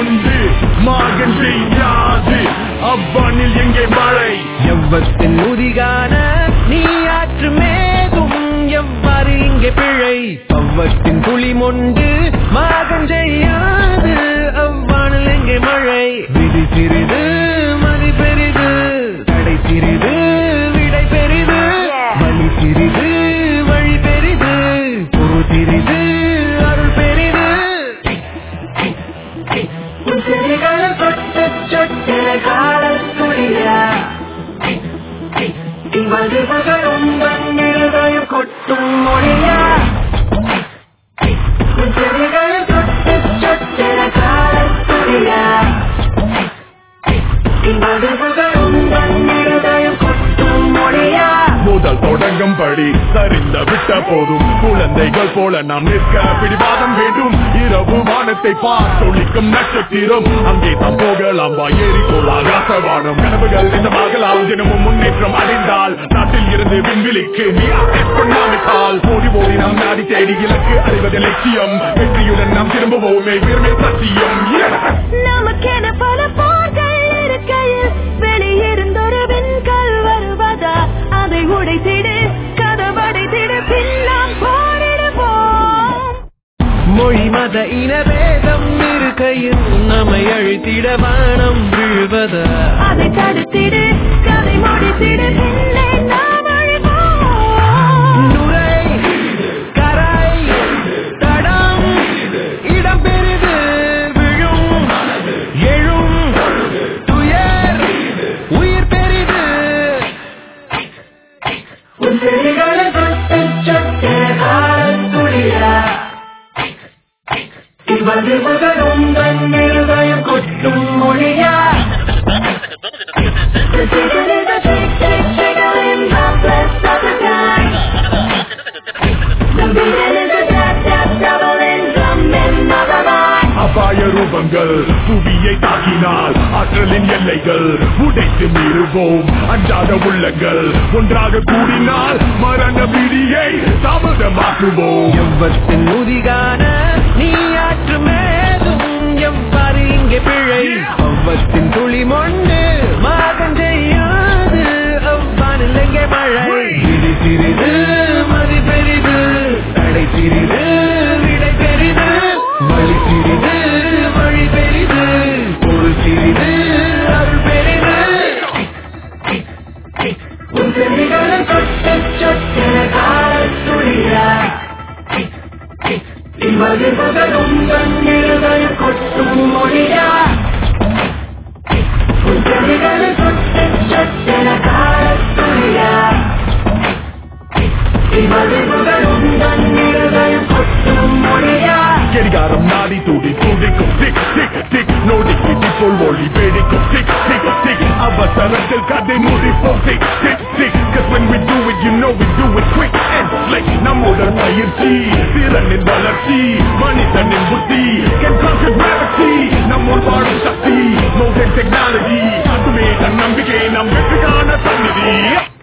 கொண்டு மாகன் செய்யாது அவ்வானில் எங்கே மழை எவ்வத்தின் முதிகான நீ ஆற்று மேகும் எவ்வாறு இங்கே பிழை அவ்வத்தின் துளி மொண்டு மாகம் செய்யாது அவ்வானில் எங்கே மழை விதி சிறிது மதி பெரிது தடை சிறிது விடை பெரிது வழி சிறிது வழி பெரிது பொருள் சிறிது அருள் பெரிது உசிரிகள் தொட்டு சொட்டின காலத்துடைய இவதுகளும் தன்னிருதயம் கொட்டும் மொழியா உசிரிகள் தொட்டு சொட்டின காலத்துடைய இவதுகளும் தன்னிருதயம் கொட்டும் மொழியா முதல் தொடங்கும் படி சரிந்த விட்ட போதும் குழந்தைகள் போல நாம் நிற்க பிடிவாதம் வேண்டும் இரவு வானத்தை பார்த்தொழிக்கும் நட்சத்திரம் அங்கே தாம் போகலாம் வா ஏறிக்கோள் ஆகாசவானம் கனவுகள் நிஜமாகலாம் தினமும் முன்னேற்றம் அடைந்தால் நாட்டில் இருந்து விண்வெளிக்கு எக்கனாமிக்கால் ஓடி ஓடி நாம் நாடி தேடி இலக்கு அறிவது லட்சியம் வெற்றியுடன் நாம் திரும்புவோமே வீரமே சத்தியம் Yeah! நமக்கென பல போர்கள் இருக்கையில் வெளியிருந்தொரு விண்கல் வருவதா அதை உடைத்திடு கதவடைத்திடு பின்னால் போரிடுவோம் மொழி மத இனவேதம் இருக்கையில் நம்மை அழித்திட வானம் விழுவதா அதை தடுத்திடு கதை முடித்திடு பின்னே நாம் அழிவோம் நுரை கரை தடம் இடம் பெரிது விழும் எழும் துயர் உயிர் பெரிது உசிரிகள் தொட்டு சொட்டின காலத்துடைய இவதுகளும் தன்னிருதயம் கொட்டும் மொழியா அபாய ரூபங்கள் புவியை தாக்கினால் ஆற்றலின் எல்லைகள் உடைத்து மீறுவோம் அஞ்சாத உள்ளங்கள் ஒன்றாக கூடினால் மரண பிடியை தாமதமாக்குவோம் எவ்வத்தின் முதிகான நீ ஆற்று மேலும் எவ்வாறு இங்கே பிழை அவ்வத்தின் துளி மொண்டு மாகம் செய்யாது அவ்வானில் எங்கே மழை விதி சிறிது மதி பெரிது தடை சிறிது விடை பெரிது வழி சிறிது வழி பெரிது பொருள் சிறிது அருள் பெரிது உசிரிகள் தொட்டு சொட்டின காலத்துடைய இவதுகளும் தன்னிருதயம் கொட்டும் மொழியா உசிரிகள் தொட்டு சொட்டின காலத்துடைய இவதுகளும் தன்னிருதயம் கொட்டும் மொழியா கெடிகாரம் நாடி துடி துடிக்கும் டிக் டிக் டிக் நொடிக்கு டிப்போல் ஒளி வெடிக்கும் டிக் டிக் டிக் அவசரத்தில் கதை முடிப்போம் tick tick tick cause when we do it you know we do it quick and slick நம்முடன் பயிற்சி திறனின் வளர்ச்சி மனிதனின் புத்தி can conquer gravity நம்முள் வாழும் சக்தி மோகன் டெக்னாலஜி அதுமே தன் நம்பிக்கை நம் வெற்றிக்கான சந்நிதி